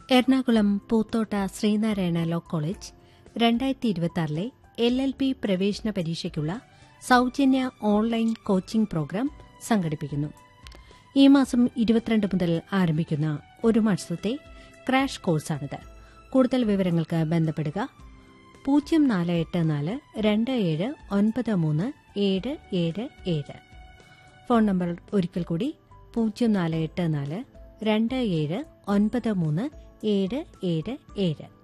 Ernakulam Poothotta Sreenarayana law college രണ്ടായിരത്തി ഇരുപത്തിയാറിലെ L L B പ്രവേശന പരീക്ഷയ്ക്കുള്ള സൌജന്യ ഓൺലൈൻ കോച്ചിംഗ് പ്രോഗ്രാം സംഘടിപ്പിക്കുന്നു ഈ മാസം ഇരുപത്തിരണ്ട് മുതൽ ആരംഭിക്കുന്ന ഒരു മാസത്തെ ക്രാഷ് കോഴ്സാണിത് കൂടുതൽ വിവരങ്ങൾക്ക് ബന്ധപ്പെടുക പൂജ്യം നാല് എട്ട് നാല് രണ്ട് ഏഴ് ഒൻപത് മൂന്ന് ഏഴ് ഏഴ് ഏഴ് ഫോൺ നമ്പർ ഒരിക്കൽ കൂടി പൂജ്യം നാല് എട്ട് നാല് രണ്ട് ഏഴ് ഒൻപത് മൂന്ന് ഏഴ് ഏഴ് ഏഴ്